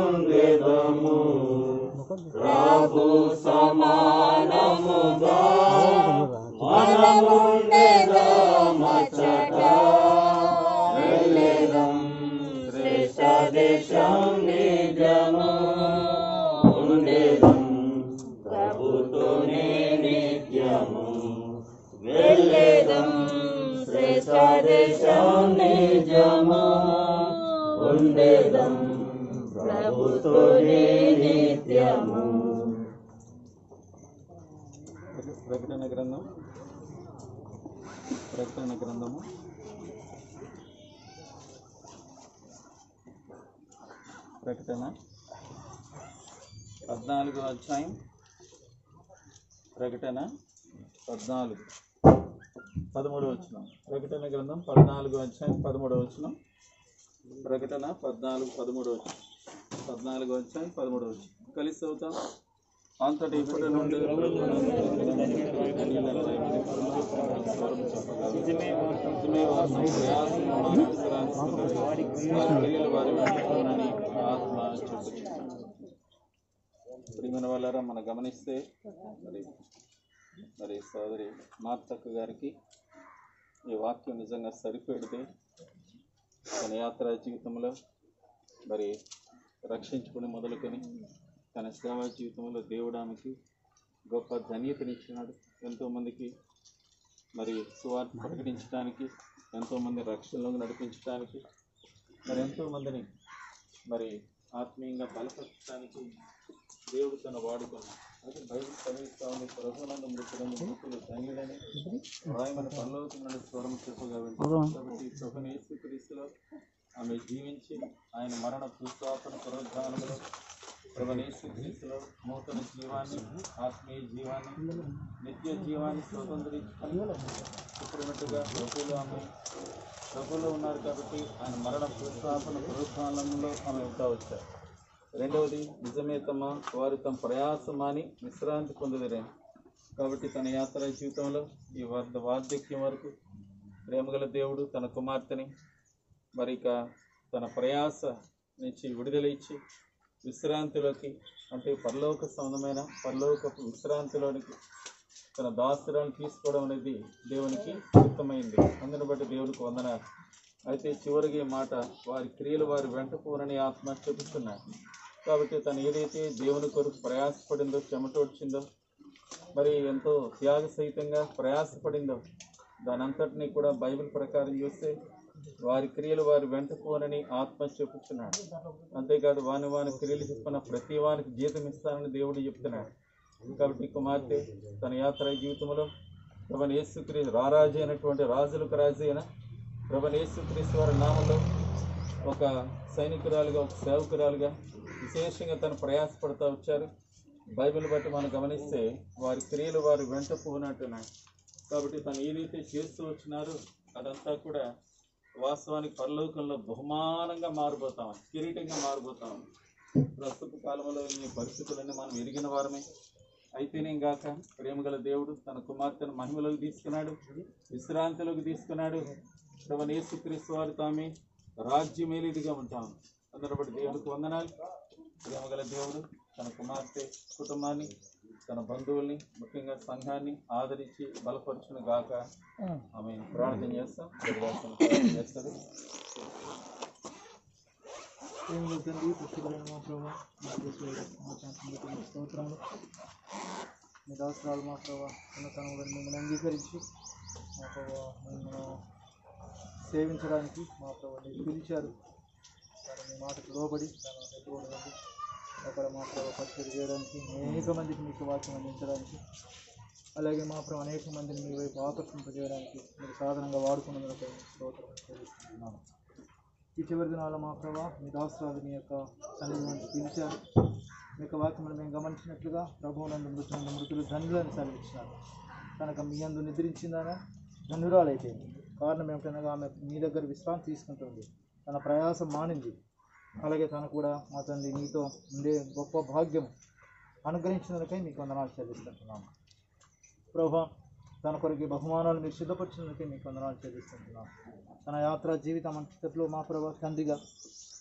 ఉండెదము ప్రభు సమానముగా మనముండెదమచ్చట వెళ్ళెదం శ్రేష్ట దేశం నిజము ఉండెదం ప్రభుతోనే నిత్యము వెళ్ళేదం శ్రేష్ట దేశం నిజము ఉండేదం ప్రభుతోనే నిత్యము ప్రకటన గ్రంథం ప్రకటన గ్రంథము ప్రకటన పద్నాలుగో అధ్యాయం ప్రకటన పద్నాలుగు పదమూడవ వచ్చిన ప్రకటన గ్రంథం పద్నాలుగో అధ్యాయం పదమూడవ వచ్చిన ప్రకటన పద్నాలుగు పదమూడవ వచ్చిన పద్నాలుగో అధ్యాయం పదమూడవ వచ్చిన కలిసి అవుతాం అంతటి ఇప్పటి నుండి నిజమే వారు ప్రయాసము వారి క్రియలు వారి వెంటనే ఆత్మ చెప్పుచున్నాడు. ప్రియమైన వాళ్ళారా మనం గమనిస్తే మరి మరి సోదరి మార్తక్క గారికి ఈ వాక్యం నిజంగా సరిపెడితే తన యాత్రా జీవితంలో మరి రక్షించుకుని మొదలుకొని తన సేవా జీవితంలో దేవుడు ఆమెకి గొప్ప ధన్యతనిచ్చినాడు ఎంతోమందికి మరి సువార్త ప్రకటించడానికి ఎంతోమంది రక్షణలోకి నడిపించడానికి మరి ఎంతోమందిని మరి ఆత్మీయంగా బలపరచడానికి దేవుడు తన వాడుకున్నాడు అయితే బైబిల్ చదివిస్తా ఉంది ప్రభునందు మృతులను మృతులు ధన్యుడని రాయమని పరలోకమైన స్వరం చెప్పగా వింటాం. కాబట్టి ప్రభుని యేసుక్రీస్తులో ఆమె జీవించి ఆయన మరణ పుస్తకాపన పునరుద్ధానంలో ప్రభుని యేసుక్రీస్తులో నూతన జీవాన్ని ఆత్మీయ జీవాన్ని నిత్య జీవాన్ని స్వతంత్రించుకొని ఇప్పుడున్నట్టుగా ప్రభువులో ఆమె ప్రభువులో ఉన్నారు కాబట్టి ఆయన మరణ పుస్తకాపన పునరుద్ధానంలో ఆమె ఉంటా వచ్చారు రెండవది నిజమే తమ వారు తమ ప్రయాసమాని విశ్రాంతి పొందలేరని కాబట్టి తన యాత్ర జీవితంలో ఈ వర్ధ వార్ధక్యం వరకు ప్రేమగల దేవుడు తన కుమార్తెని మరి ఇక తన ప్రయాస నుంచి విడుదల ఇచ్చి విశ్రాంతిలోకి అంటే పరలోక సంబంధమైన పరలోకపు విశ్రాంతిలోనికి తన దాసురాలను తీసుకోవడం అనేది దేవునికి చిత్తమైంది అందుని బట్టి దేవునికి వందనాలు అయితే చివరికి ఈ మాట వారి క్రియలు వారి వెంట పోరని ఆత్మ చెబుతున్నాడు కాబట్టి తను ఏదైతే దేవుని కొరకు ప్రయాసపడిందో చెమటోడ్చిందో మరి ఎంతో త్యాగ సహితంగా ప్రయాసపడిందో దాని అంతటినీ కూడా బైబిల్ ప్రకారం చూస్తే వారి క్రియలు వారి వెంట పోనని ఆత్మ చెప్పుచున్నాడు అంతేకాదు వాని వాని క్రియలు చెప్పిన ప్రతి వానికి జీతం ఇస్తానని దేవుడు చెప్తున్నాడు కాబట్టి కుమార్తె తన యాత్ర జీవితంలో ప్రభు యేసుక్రీస్తు రారాజు అయినటువంటి రాజులకు రాజు అయిన ప్రభు యేసుక్రీస్తు వారి నామంలో ఒక సైనికురాలుగా ఒక సేవకురాలుగా విశేషంగా తను ప్రయాసపడుతూ వచ్చారు బైబిల్ బట్టి మనం గమనిస్తే వారి క్రియలు వారి వెంట పోనట్టున్నాయి కాబట్టి తను ఏదైతే చేస్తూ వచ్చినారో అదంతా కూడా వాస్తవానికి పరలోకంలో బహుమానంగా మారిపోతాం కిరీటంగా మారిపోతాం ప్రస్తుత కాలంలో ఈ పరిస్థితులన్నీ మనం ఎరిగిన వారమే అయితేనేం గాక ప్రేమగల దేవుడు తన కుమార్తెను మహిమలోకి తీసుకున్నాడు విశ్రాంతిలోకి తీసుకున్నాడు ప్రభు యేసుక్రీస్తు వారు తామే రాజ్యమేలిదిగా ఉంటాం అందరూ బట్టి దేవుడికి వందనాలు ప్రేమగల దేవుడు తన కుమార్తె కుటుంబాన్ని తన బంధువుల్ని ముఖ్యంగా సంఘాన్ని ఆదరించి బలపరచును గాక ఆమె ప్రార్థన చేస్తాం దేవుడు ప్రార్థన చేస్తారు ప్రేమలో తండ్రి పుష్టికరమైన మా ప్రభావ మా దేశంలో మా శాంతిని స్తోత్రములు మీ దాసరాలు మా ప్రభావ ఉన్నతనంలో మిమ్మల్ని అంగీకరించి మా ప్రభావ మిమ్మల్ని సేవించడానికి మా ప్రభావ మీరు పిలిచారు కానీ మీ మాటకు లోబడి తన ఎదుగుదలకి అక్కడ మా ప్రభావ పరిచయం చేయడానికి అనేక మందికి మీకు వాక్యం అందించడానికి అలాగే మా ప్రభావ అనేక మందిని మీ వైపు ఆకర్షింపజేయడానికి మీరు సాధనంగా వాడుకున్నందుకు స్తోత్రం చెల్లిస్తున్నాను ఈ చివరి దినాల మా ప్రభా మీ దాసరాలు మీ యొక్క సన్నిధి నుంచి పిలిచారు మీ యొక్క వాక్యములు మేము గమనించినట్లుగా ప్రభువునందు మృతులందు మృతులు ధనులను సెలవిచ్చినారు కనుక మీ అందు నిద్రించిందన ధనురాలైపోయింది కారణం ఏమిటనగా ఆమె మీ దగ్గర విశ్రాంతి తీసుకుంటుంది తన ప్రయాసం మానింది అలాగే తను కూడా మా తండ్రి మీతో ఉండే గొప్ప భాగ్యం అనుగ్రహించినందుకై మీకు వందనాలు చెల్లిస్తుంటున్నాము ప్రభా తన కొరకు బహుమానాలు మీరు సిద్ధపరిచినందుకే మీకు వందనాలు చెల్లిస్తుంటున్నాం తన యాత్ర జీవితం అంతట్లో మా ప్రభా తండ్రిగా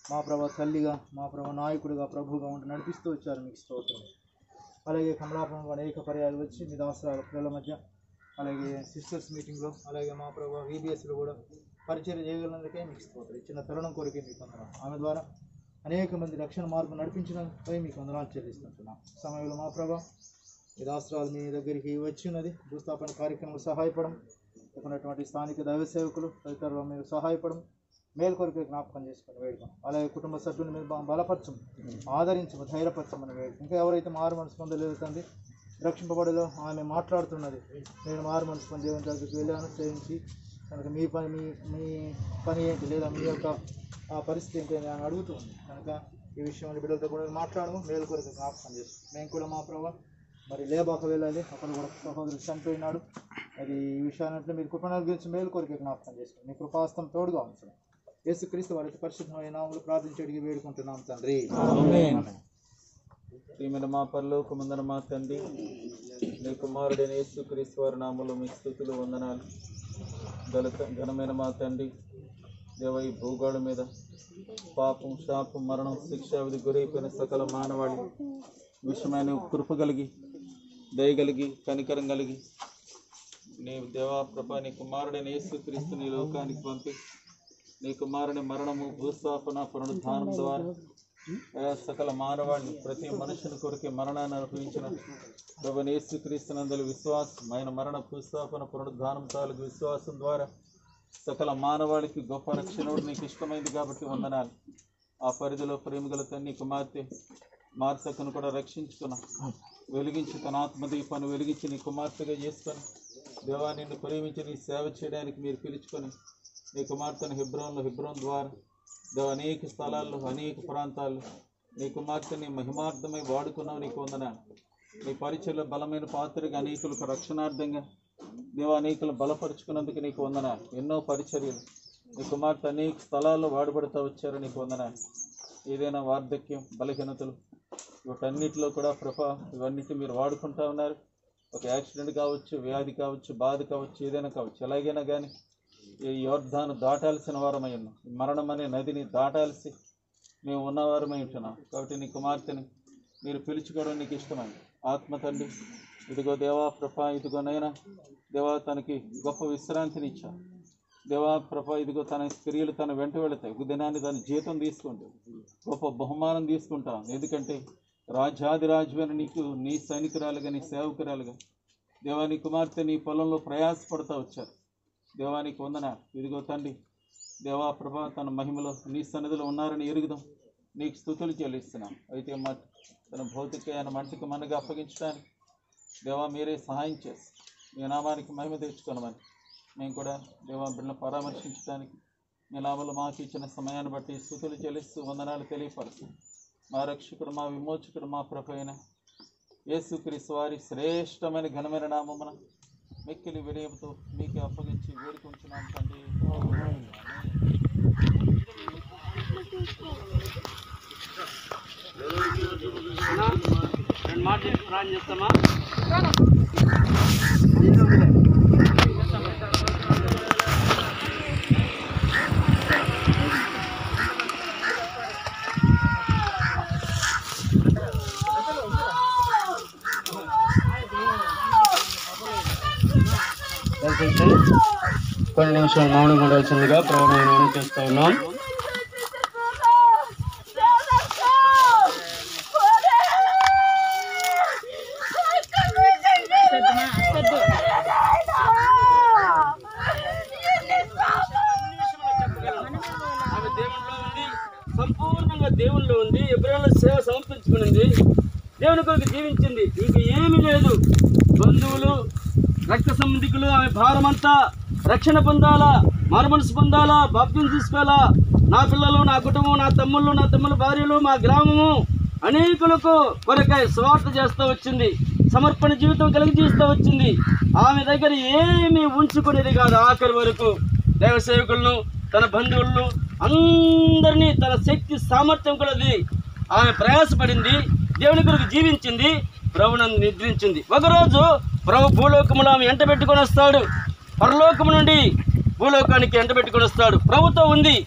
మా ప్రభా తల్లిగా మా ప్రభా నాయకుడిగా ప్రభుగా ఉండి నడిపిస్తూ వచ్చారు మీకు స్తోత్రం అలాగే కమలాపురం అనేక పర్యాలు వచ్చి మీ దాసరాల పిల్లల మధ్య అలాగే సిస్టర్స్ మీటింగ్లో అలాగే మా ప్రభా వీబీఎస్లో కూడా పరిచయం చేయగలిగినందుకే మీకు స్తోత్రం ఇచ్చిన తరుణం కొరకే మీకు వందనాలు ఆమె ద్వారా అనేక మంది రక్షణ మార్గం నడిపించడంపై మీకు వందనాలు చెల్లిస్తుంటున్నాం సమయంలో మా ప్రభా ఈ దాసరాలు మీ దగ్గరికి వచ్చి ఉన్నది భూస్థాపన కార్యక్రమం సహాయపడం ఉన్నటువంటి స్థానిక దైవ సేవకులు తదితరులు మీరు సహాయపడం మేలు కొరకు జ్ఞాపకం చేసుకుని వేడుకం అలాగే కుటుంబ సభ్యులు మీరు బ- బలపరచం ఆదరించము ధైర్యపరచమని వేడుకం ఇంకా ఎవరైతే మారు మనసు పొందలేదు తండ్రి రక్షింపబడిలో ఆమె మాట్లాడుతున్నది నేను మారు మనసు పొంది దేవుని దగ్గరికి వెళ్ళాను సేవించి కనుక మీ పని మీ మీ పని ఏంటి లేదా మీ యొక్క ఆ పరిస్థితి ఏంటి అని ఆమె అడుగుతుంది కనుక ఈ విషయంలో బిడ్డలతో కూడా మాట్లాడము మేలు కొరకు జ్ఞాపకం చేస్తాం మేము కూడా మా ప్రభావ మరి లేబాక వెళ్ళాలి అక్కడ కూడా సహోదరుడు చనిపోయినాడు అది ఈ విషయాన్ని మీరు కృపణాల గురించి మేలు కొరికే జ్ఞాపకం చేసుకోండి మీ కృపాస్తం తోడుగా ఉంచడం యేసుక్రీస్తు వారి అతి పరిశుద్ధమైన నామములు ప్రార్థించి అడిగి వేడుకుంటున్నాం తండ్రి ప్రియమైన మా పరలోకమందన మా తండ్రి నీ కుమారుడైన యేసుక్రీస్తు వారి నామములో మీ స్థుతులు వందనాలు దళిత ఘనమైన మా తండ్రి దేవ ఈ భూగోళం మీద పాపం శాపం మరణం శిక్ష విధి గురైపోయిన సకల మానవాళి విషయమైన కృప కలిగి దయగలిగి కనికరం కలిగి నీ దేవా ప్రభా నీ కుమారుడైన యేసుక్రీస్తు నీ లోకానికి పంపి నీ కుమారుని మరణము భూస్థాపన పునరుద్ధానం ద్వారా అయా సకల మానవాళిని ప్రతి మనుషుని కొరకే మరణాన్ని అనుభవించిన ప్రభు యేసుక్రీస్తునందలి విశ్వాసం ఆయన మరణ భూస్థాపన పునరుద్ధానం తాలూకు విశ్వాసం ద్వారా సకల మానవాళికి గొప్ప రక్షణుడు నీకు ఇష్టమైంది కాబట్టి వందనాలు ఆ పరిధిలో ప్రేమిగల తన్ని కుమార్తె మార్తకును కూడా రక్షించుకున్నాం వెలిగించి తన ఆత్మదీపాన్ని వెలిగించి నీ కుమార్తెగా చేసుకొని దేవా నిన్ను ప్రేమించి నీ సేవ చేయడానికి మీరు పిలుచుకొని నీ కుమార్తెను హెబ్రోన్లో హెబ్రోన్ ద్వారా దేవ అనేక స్థలాల్లో అనేక ప్రాంతాల్లో నీ కుమార్తెని మహిమార్థమై వాడుకున్నావు నీకు వందనాలు నీ పరిచయలో బలమైన పాత్రగా అనేకులకు రక్షణార్థంగా దేవ అనేకులు బలపరుచుకున్నందుకు నీకు వందనాలు ఎన్నో పరిచర్యలు నీ కుమార్తె అనేక స్థలాల్లో వాడబడుతూ వచ్చారు నీకు వందనాలు ఏదైనా వార్ధక్యం బలహీనతలు వీటన్నిటిలో కూడా ప్రభా ఇవన్నిటి మీరు వాడుకుంటా ఉన్నారు ఒక యాక్సిడెంట్ కావచ్చు వ్యాధి కావచ్చు బాధ కావచ్చు ఏదైనా కావచ్చు ఎలాగైనా కానీ ఈ యోర్ధాను దాటాల్సిన వారమై ఉన్నాం ఈ మరణం అనే నదిని దాటాల్సి మేము ఉన్నవారమై ఉంటున్నాం కాబట్టి నీ కుమార్తెని మీరు పిలుచుకోవడం నీకు ఇష్టమైంది ఆత్మ తండ్రి ఇదిగో దేవా ప్రభ ఇదిగో నైనా దేవా తనకి గొప్ప విశ్రాంతిని ఇచ్చావు దేవా ప్రభ ఇదిగో తన స్త్రీలు తన వెంట వెళతాయి ఒక దినాన్ని తన జీతం తీసుకుంటావు గొప్ప బహుమానం తీసుకుంటాం ఎందుకంటే రాజాది రాజువైన నీకు నీ సైనికురాలుగా నీ సేవకురాలుగా దేవా నీ కుమార్తె నీ పొలంలో ప్రయాసపడతా వచ్చారు దేవానికి వందన ఇదిగో తండ్రి దేవా ప్రభా తన మహిమలో నీ సన్నిధిలో ఉన్నారని ఎరుగుదాం నీకు స్థుతులు చెల్లిస్తున్నాం అయితే మా తన భౌతిక ఆయన మంటికి మనగా అప్పగించడానికి దేవా మీరే సహాయం చేసి మీ నామానికి మహిమ తెచ్చుకోనమని మేము కూడా దేవా బిడ్డను పరామర్శించడానికి మీ నామలు మాకు ఇచ్చిన సమయాన్ని బట్టి స్థుతులు చెల్లిస్తూ వందనాలు తెలియపరుస్తాం మా రక్షకుడు మా విమోచకుడు మా ప్రభు అయిన యేసుక్రీస్తు వారి శ్రేష్టమైన ఘనమైన నామమున మిక్కిలి వినయంతో మీకు అప్పగించి వేడుకుంటున్నాం తండ్రి రెండు మాటలు ప్రాణం చేస్తామా దయచేసి కొన్ని నిమిషాలు మౌనం ఉండాల్సిందిగా ప్రభుత్వం చేస్తూ ఉన్నాం ఆమె దేవునిలో ఉంది సంపూర్ణంగా దేవునిలో ఉంది ఎబ్రాల సేవ సమర్పించుకునింది దేవుని కొరకు జీవించింది ఇంక ఏమీ లేదు బంధువులు రక్త సంబంధికులు ఆమె భారమంతా రక్షణ పొందాలా మారుమనసు పొందాలా బాప్యం తీసుకోవాలా నా పిల్లలు నా కుటుంబం నా తమ్ముళ్ళు నా తమ్ముళ్ళ భార్యలు మా గ్రామము అనేకులకు కొరకై స్వార్థ చేస్తూ వచ్చింది సమర్పణ జీవితం కలిగి జీవిస్తూ వచ్చింది ఆమె దగ్గర ఏమీ ఉంచుకునేది కాదు ఆఖరి వరకు దైవ సేవకులను తన బంధువులను అందరినీ తన శక్తి సామర్థ్యం కొలది ఆమె ప్రయాసపడింది దేవుని కొరకు జీవించింది ప్రభునందు నిద్రించింది ఒకరోజు ప్రభు భూలోకములో ఆమె ఎంట పెట్టుకొని వస్తాడు పరలోకము నుండి భూలోకానికి ఎంట పెట్టుకొని వస్తాడు ప్రభుతో ఉంది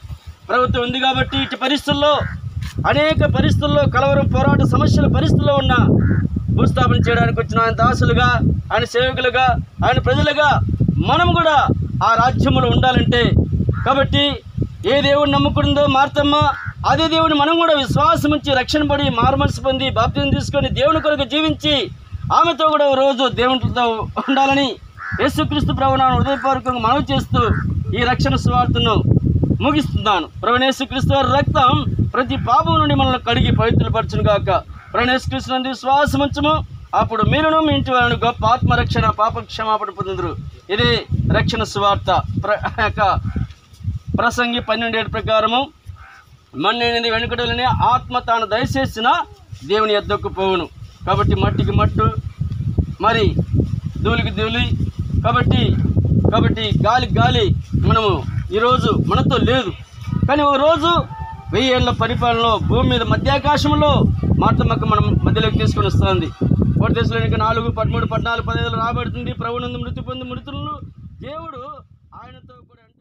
ప్రభుత్వం ఉంది కాబట్టి ఇటు పరిస్థితుల్లో అనేక పరిస్థితుల్లో కలవరం పోరాట సమస్యల పరిస్థితుల్లో ఉన్న భూస్థాపన చేయడానికి వచ్చిన ఆయన దాసులుగా ఆయన సేవకులుగా ఆయన ప్రజలుగా మనం కూడా ఆ రాజ్యములో ఉండాలంటే కాబట్టి ఏ దేవుడు నమ్ముకుందో మార్తమ్మ అదే దేవుని మనం కూడా విశ్వాసం ఉంచి రక్షణ పడి మారుమనసు పొంది బాప్తిని తీసుకొని దేవుని కొరకు జీవించి ఆమెతో కూడా ఓ రోజు దేవునితో ఉండాలని యేసుక్రీస్తు ప్రభునాను హృదయపూర్వకంగా మనవి చేస్తూ ఈ రక్షణ స్వార్థను ముగిస్తున్నాను ప్రవణేశ్వక్రీస్తు వారి రక్తం ప్రతి పాపం నుండి మనల్ని కడిగి పవిత్రపరచును గాక ప్రవణేశ్వక్రీస్తు నందు విశ్వాసం ఉంచము అప్పుడు మీరును మీ ఇంటి వారిని గొప్ప ఆత్మరక్షణ పాప క్షమాపణ పొందుదురు ఇది రక్షణ సువార్త ప్ర యొక్క ప్రసంగి పన్నెండేడు ప్రకారము మన్నెనిది వెనుకడలని ఆత్మ తాను దయచేసిన దేవుని ఎద్దకు పోవును కాబట్టి మట్టికి మట్టు మరి ధూళికి ధూళి కాబట్టి కాబట్టి గాలి గాలి మనము ఈరోజు మనతో లేదు కానీ ఒక రోజు వెయ్యి ఏళ్ళ పరిపాలనలో భూమి మీద మధ్యాకాశంలో మాటమక్క మనం మధ్యలోకి తీసుకొని వస్తుంది ఒక దేశంలో ఇంకా నాలుగు పదమూడు పద్నాలుగు పదిహేను రాబడుతుంది ప్రభునందు మృతి పొంది మృతులను దేవుడు ఆయనతో కూడా అంటే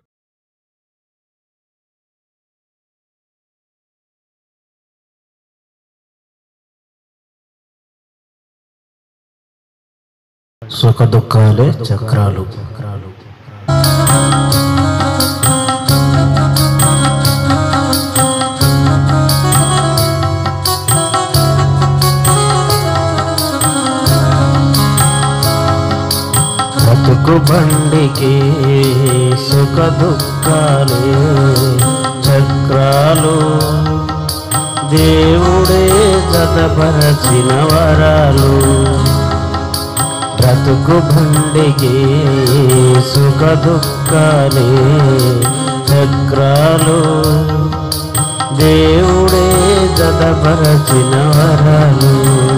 సుఖ దుఃఖాలే చక్రాలు బతుకు బండికి సుఖ దుఃఖాలే చక్రాలు దేవుడే జతపరచిన వరాలు బ్రతుకు బండికి సుఖ దుఃఖాలే చక్రాలు దేవుడే జతపరచిన వరాలు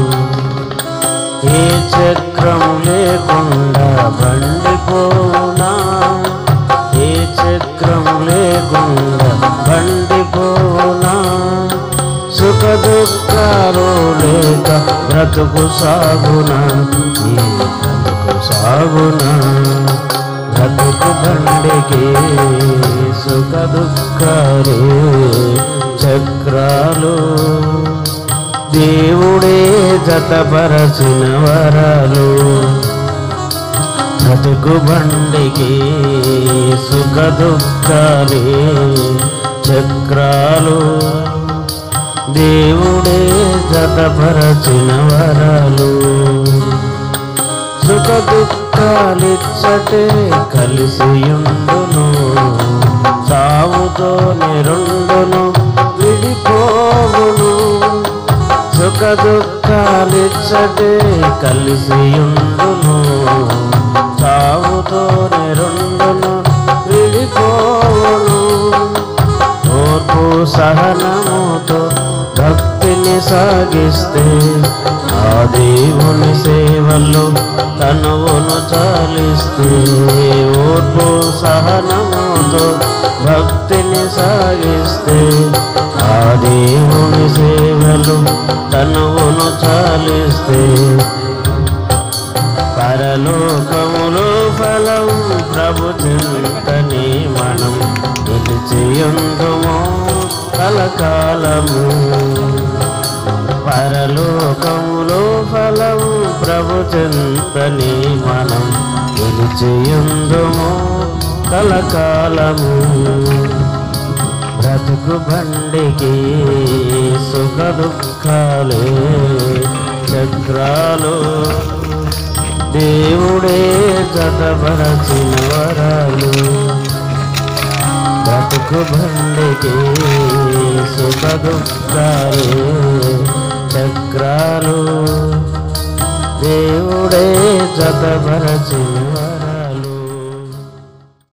ఏ చక్రం లేకుండా బండి పోనా ఏ చక్రం లేకుండా బండి పోనా సుఖ దుఃఖాలు లేక బ్రతుకు సాగునా ఈ బ్రతుకు సాగునా బ్రతుకు బండికి సుఖ దుఃఖాలు చక్రాలు దేవుడే జతపరచిన వరాలు బ్రతుకు బండికి సుఖ దుఃఖాలే చక్రాలు దేవుడే జతపరచిన వరాలు సుఖ దుఃఖాలిచ్చటే కలిసియుండును సావుతో నిరుండును విడిపోవును సుఖ దుఃఖాలిచ్చటే కలిసియుండును సావుతో నిరుండును విడిపోవును ఓర్పు సహనముతో భక్తిని సాగిస్తే ఆ దేవుని సేవల్లో తనువును చాలిస్తే ఓర్పు సహనముతో భక్తిని సాగిస్తే ఆ దేవుని సేవలు తనువును చాలిస్తే పరలోకములో ఫలం ప్రభు చింతని మనం నిలిచియుందుము కలకాలము పరలోకములో ఫలం ప్రభు చింతని మనం నిలిచియుందుము కలకాలము బ్రతుకు బండికి సుఖ దుఃఖాలే చక్రాలు దేవుడే జతపరచిన వరాలు బ్రతుకు బండికి సుఖ దుఃఖాలే చక్రాలు దేవుడే జతపరచిన